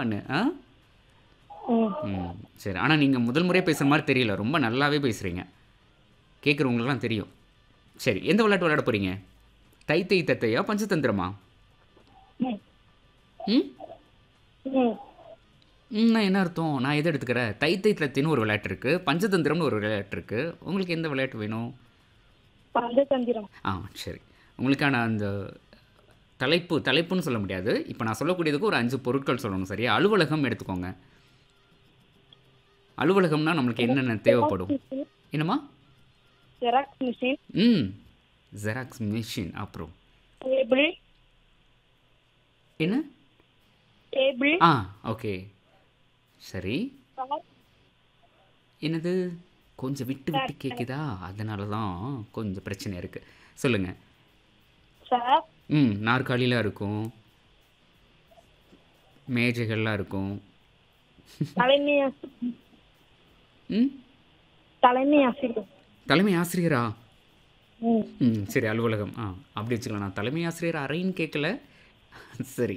அம்மான்னு ஆ ம் ம் சரி ஆனால் நீங்கள் முதல் முறையாக பேசுகிற மாதிரி தெரியல ரொம்ப நல்லாவே பேசுகிறீங்க கேட்குறவங்களுக்குலாம் தெரியும் சரி எந்த விளையாட்டு விளையாட போகிறீங்க தை தை தத்தையா பஞ்சதந்திரமா ம் ம் ம் ம்னா என்ன அர்த்தம் நான் எதை எடுத்துக்கிறேன் தை தை தத்தின்னு ஒரு விளையாட்டு இருக்குது பஞ்சதந்திரம்னு ஒரு விளையாட்டு இருக்குது உங்களுக்கு எந்த விளையாட்டு வேணும் பஞ்சதந்திரம் ஆ சரி உங்களுக்கான அந்த தலைப்பு தலைப்புன்னு சொல்ல முடியாது இப்போ நான் சொல்லக்கூடியதுக்கு ஒரு அஞ்சு பொருட்கள் சொல்லணும் சரியா அலுவலகம் எடுத்துக்கோங்க அலுவலகம்னா நம்மளுக்கு என்னென்ன தேவைப்படும் என்னம்மா ஜெராக்ஸ் மிஷின் ம் ஜெராக்ஸ் மிஷின் அப்புறம் டேபிள் என்ன டேபிள் ஆ ஓகே சரி என்னது கொஞ்சம் விட்டு விட்டு கேட்குதா அதனால தான் கொஞ்சம் பிரச்சனை இருக்குது சொல்லுங்கள் சார் ம் நாற்காலிலாம் இருக்கும் மேஜைகள்லாம் இருக்கும் தலைமை ஆசி- ம் தலைமை ஆசிரியர் தலைமை ஆசிரியரா ம் ம் சரி அலுவலகம் ஆ அப்படி வச்சுக்கலாம் நான் தலைமை ஆசிரியர் அறைன்னு கேட்கல சரி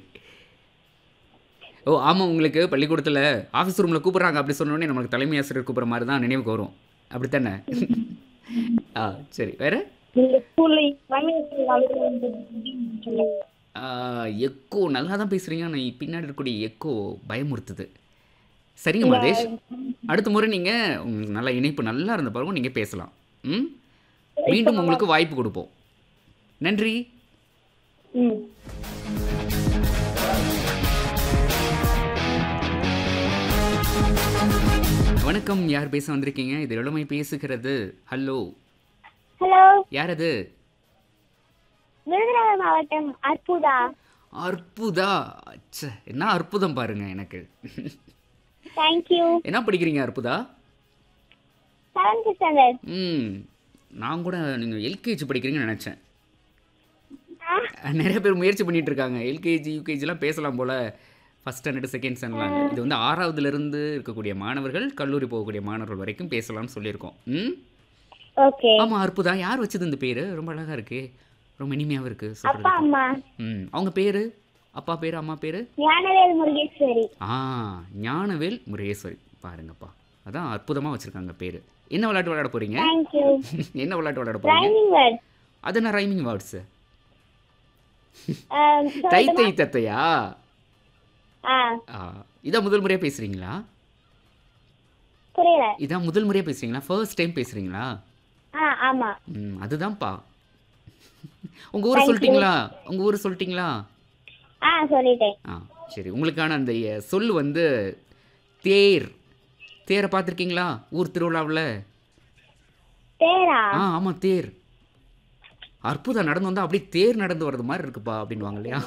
ஓ ஆமாம் உங்களுக்கு பள்ளிக்கூடத்தில் ஆஃபீஸ் ரூமில் கூப்பிட்றாங்க அப்படி சொன்னோடனே நம்மளுக்கு தலைமை ஆசிரியர் கூப்பிட்ற மாதிரி தான் நினைவுக்கு வரும் அப்படித்தானே ஆ சரி வேறு நீங்க ஸ்கூல்ல தலைமை ஆசிரியர் அலுவலகம் எக்கோ நல்லா தான் பேசுகிறீங்க ஆனால் பின்னாடி இருக்கக்கூடிய எக்கோ பயமுறுத்துது சரிங்க மதேஷ் அடுத்த முறை நீங்கள் உங்களுக்கு நல்ல இணைப்பு நல்லா இருந்த பிறகு நீங்கள் பேசலாம் ம் மீண்டும் உங்களுக்கு வாய்ப்பு கொடுப்போம் நன்றி ம் வணக்கம் யார் பேச வந்திருக்கீங்க இது இளமை பேசுகிறது ஹலோ ஹலோ யார் அது விருதுநகர் மாவட்டம் அற்புதா அற்புதா ச்சே என்ன அற்புதம் பாருங்க எனக்கு தேங்க்யூ என்ன படிக்கிறீங்க அற்புதா செவன்த் ஸ்டாண்டர்ட் ம் நான் கூட நீங்கள் எல்கேஜி படிக்கிறீங்கன்னு நினச்சேன் நிறைய பேர் முயற்சி பண்ணிட்டு இருக்காங்க எல்கேஜி யூகேஜிலாம் பேசலாம் போல் ஃபஸ்ட் ஸ்டாண்டர்டு செகண்ட் ஸ்டாண்டர்ட்லாம் இது வந்து ஆறாவதுலேருந்து இருக்கக்கூடிய மாணவர்கள் கல்லூரி போகக்கூடிய மாணவர்கள் வரைக்கும் பேசலாம்னு சொல்லியிருக்கோம் ம் ஓகே ஆமாம் அற்புதா யார் வச்சது இந்த பேர் ரொம்ப அழகாக இருக்கே ரொம்ப இனிமையாகவும் இருக்குது அப்பா சொல்கிறது அம்மா ம் அவங்க பேர் அப்பா பேர் அம்மா பேர் ஞானவேல் முருகேஸ்வரி ஆ ஞானவேல் முருகேஸ்வரி பாருங்கப்பா அதான் அற்புதமாக வச்சுருக்காங்க பேர் என்ன விளையாட்டு விளையாட போகிறீங்க தேங்க்யூ என்ன விளையாட்டு விளையாட போகிறீங்க ரைமிங் வேர்ட் அது என்ன ரைமிங் வேர்ட்ஸு தை தை தத்தையா ஆ ஆ, இதான் முதல் முறையாக பேசுகிறீங்களா புரியல இதான் முதல் முறையாக பேசுகிறீங்களா ஃபர்ஸ்ட் டைம் பேசுகிறீங்களா ஆ ஆமா ம் அதுதான்ப்பா உங்கள் ஊரை சொல்லிட்டீங்களா உங்கள் ஊரை சொல்லிட்டீங்களா ஆ சொல்லிட்டேன் ஆ சரி உங்களுக்கான அந்த எ, சொல் வந்து தேர் தேரை பார்த்துருக்கீங்களா ஊர் திருவிழாவில் பேரா ஆ ஆமாம் தேர் அற்புதம் நடந்து வந்தால் அப்படியே தேர் நடந்து வர்றது மாதிரி இருக்குப்பா அப்படின்வாங்க இல்லையா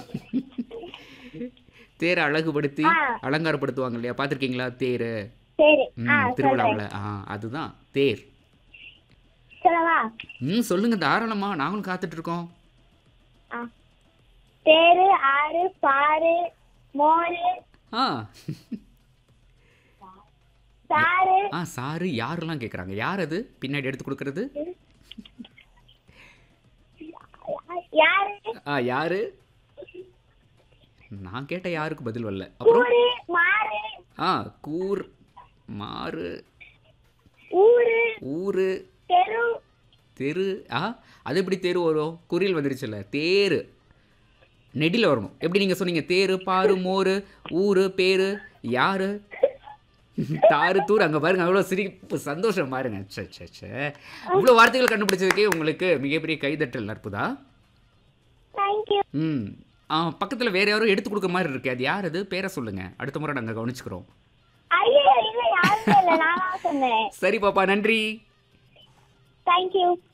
தேரை அழகுபடுத்தி ஆ. அலங்காரப்படுத்துவாங்க இல்லையா பார்த்துருக்கீங்களா தேர் சரி ஆ ம் சொல்றேன் திருவிழாவில் ஆ அதுதான் தேர் சொல்லவா ம் சொல்லுங்க தாராளமா நாங்களும் காத்துட்டு இருக்கோம் ஆ தேரு ஆறு பாரு மோரு ஆ சாறு ஆ சாரு யாரெல்லாம் கேட்குறாங்க யார் அது பின்னாடி எடுத்து கொடுக்கறது யாரு ஆ யாரு நான் கேட்ட யாருக்கு பதில் வரல அப்புறம் கூறு மாறு ஆ கூர் மாறு ஊரு ஊரு தெரு தெரு ஆ அது எப்படி தெரு வரும் குறில் வந்துருச்சுல்ல தேரு நெடியில் வரணும் எப்படி நீங்கள் சொன்னீங்க தேரு பாரு மோரு ஊரு பேரு யாரு தாரு தூர் அங்கே பாருங்க அவ்வளோ சிரிப்பு சந்தோஷம் பாருங்க சே சே சே இவ்வளோ வார்த்தைகள் கண்டுபிடிச்சதுக்கே உங்களுக்கு மிகப்பெரிய கைதட்டல் அற்புதா தேங்க்யூ ம் ஆ பக்கத்தில் வேற யாரும் எடுத்து கொடுக்க மாதிரி இருக்கு அது யார் அது பேரை சொல்லுங்க அடுத்த முறை நாங்கள் கவனிச்சுக்கிறோம் ஐயோ இல்ல யாருமே இல்ல நான் தான் சொன்னேன் சரி பாப்பா நன்றி தேங்க்யூ